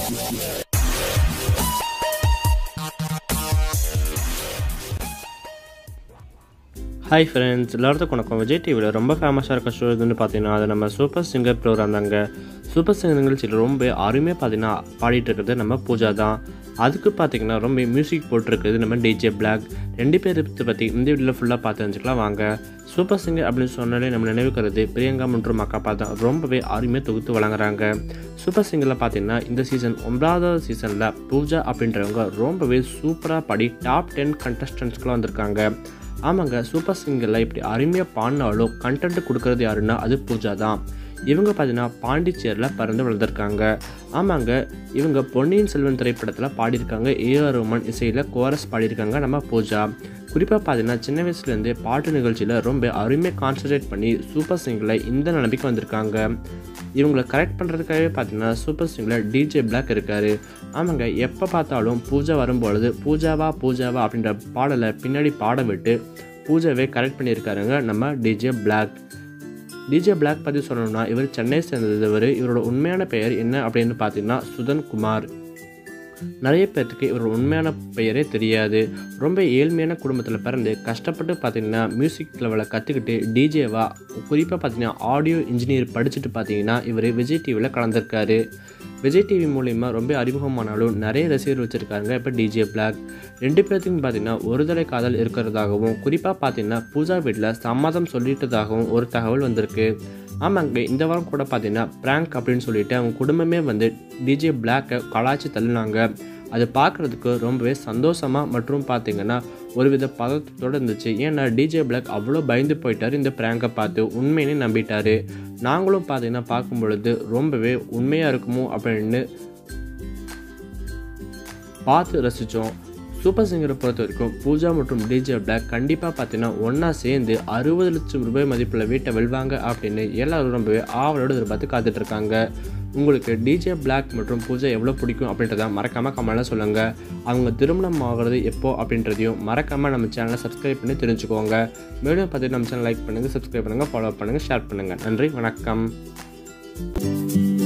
hi friends எல்லாத்துக்கும் வணக்கம் விஜய் டிவியில் ரொம்ப ஃபேமஸாக இருக்க ஷோ எதுன்னு பார்த்தீங்கன்னா அது நம்ம சூப்பர் சிங்கர் ப்ரோக்ராம் தாங்க சூப்பர் சிங்கர் நிகழ்ச்சியில் ரொம்ப அருமையாக பார்த்தீங்கன்னா பாடிட்டு இருக்கிறது நம்ம பூஜா தான் அதுக்கு பார்த்தீங்கன்னா ரொம்ப மியூசிக் போட்டிருக்குது நம்ம டிஜே பிளாக் ரெண்டு பேர் பற்றி இந்த வீடியோவில் ஃபுல்லாக பார்த்து தெரிஞ்சுக்கலாம் வாங்க சூப்பர் சிங்கர் அப்படின்னு சொன்னாலே நம்ம நினைவுக்கிறது பிரியங்கா மற்றும் அக்கா பார்த்தா ரொம்பவே அருமையாக தொகுத்து வழங்குறாங்க சூப்பர் சிங்கரில் பார்த்தீங்கன்னா இந்த சீசன் ஒன்பதாவது சீசனில் பூஜா அப்படின்றவங்க ரொம்பவே சூப்பராக பாடி டாப் டென் கண்டஸ்டன்ஸ்க்குலாம் வந்திருக்காங்க ஆமாங்க சூப்பர் சிங்கரில் இப்படி அருமையாக பாடினாலும் கண்டென்ட் கொடுக்கறது யாருன்னா அது பூஜா தான் இவங்க பார்த்தீங்கன்னா பாண்டிச்சேரியில் பிறந்து வளர்ந்துருக்காங்க ஆமாங்க இவங்க பொன்னியின் செல்வன் திரைப்படத்தில் பாடியிருக்காங்க ஏஆர் ரோமன் இசையில் கோரஸ் பாடியிருக்காங்க நம்ம பூஜா குறிப்பாக பார்த்தீங்கன்னா சின்ன வயசுலேருந்தே பாட்டு நிகழ்ச்சியில் ரொம்ப அருமையாக கான்சன்ட்ரேட் பண்ணி சூப்பர் சிங்கரில் இந்த நிலைமைக்கு வந்திருக்காங்க இவங்களை கரெக்ட் பண்ணுறதுக்காகவே பார்த்தீங்கன்னா சூப்பர் சிங்கரில் டிஜே பிளாக் இருக்கார் ஆமாங்க எப்போ பார்த்தாலும் பூஜா வரும்பொழுது பூஜாவா பூஜாவா அப்படின்ற பாடலை பின்னாடி பாட விட்டு பூஜாவே கரெக்ட் பண்ணியிருக்காருங்க நம்ம டிஜே பிளாக் டிஜே பிளாக் பற்றி சொல்லணும்னா இவர் சென்னை சேர்ந்தவர் இவரோட உண்மையான பெயர் என்ன அப்படின்னு பார்த்தீங்கன்னா சுதன் குமார் நிறைய பேர்த்துக்கு இவரோட உண்மையான பெயரே தெரியாது ரொம்ப ஏழ்மையான குடும்பத்தில் பிறந்து கஷ்டப்பட்டு பார்த்தீங்கன்னா மியூசிக் லெவலில் கற்றுக்கிட்டு டிஜேவா குறிப்பாக பார்த்தீங்கன்னா ஆடியோ இன்ஜினியர் படிச்சுட்டு பார்த்தீங்கன்னா இவர் விஜய் டிவியில் கலந்துருக்காரு விஜய் டிவி மூலிமா ரொம்ப அறிமுகமானாலும் நிறைய ரசிகர் வச்சுருக்காங்க இப்போ டிஜே பிளாக் ரெண்டு பேர்த்துக்கும் பார்த்தீங்கன்னா ஒருதலை காதல் இருக்கிறதாகவும் குறிப்பாக பார்த்தீங்கன்னா பூஜா வீட்டில் சம்மதம் சொல்லிட்டதாகவும் ஒரு தகவல் வந்திருக்கு ஆமாங்க இந்த வாரம் கூட பார்த்தீங்கன்னா ப்ராங்க் அப்படின்னு சொல்லிட்டு அவங்க குடும்பமே வந்து டிஜே பிளாக்கை கலாச்சி தள்ளினாங்க அது பார்க்குறதுக்கு ரொம்பவே சந்தோஷமாக மற்றும் பார்த்தீங்கன்னா ஒருவித பதத்தோடு இருந்துச்சு ஏன்னா டிஜே பிளாக் அவ்வளோ பயந்து போயிட்டார் இந்த ப்ராங்கை பார்த்து உண்மையினே நம்பிட்டாரு நாங்களும் பார்த்தீங்கன்னா பார்க்கும் பொழுது ரொம்பவே உண்மையாக இருக்குமோ அப்படின்னு பார்த்து ரசித்தோம் சூப்பர் சிங்கரை பொறுத்த வரைக்கும் பூஜா மற்றும் டிஜே பிளாக் கண்டிப்பாக பார்த்தீங்கன்னா ஒன்றா சேர்ந்து அறுபது லட்சம் ரூபாய் மதிப்பில் வீட்டை வெல்வாங்க அப்படின்னு எல்லாரும் ரொம்பவே ஆவலோடு எதிர்பார்த்து காத்துட்ருக்காங்க உங்களுக்கு டிஜே பிளாக் மற்றும் பூஜா எவ்வளோ பிடிக்கும் அப்படின்றத மறக்காமல் கமெண்ட்டில் சொல்லுங்கள் அவங்க திருமணம் ஆகிறது எப்போ அப்படின்றதையும் மறக்காமல் நம்ம சேனலை சப்ஸ்கிரைப் பண்ணி தெரிஞ்சுக்கோங்க மேலும் பார்த்துட்டு நம்ம சேனல் லைக் பண்ணுங்கள் சப்ஸ்கிரைப் பண்ணுங்கள் ஃபாலோ பண்ணுங்கள் ஷேர் பண்ணுங்கள் நன்றி வணக்கம்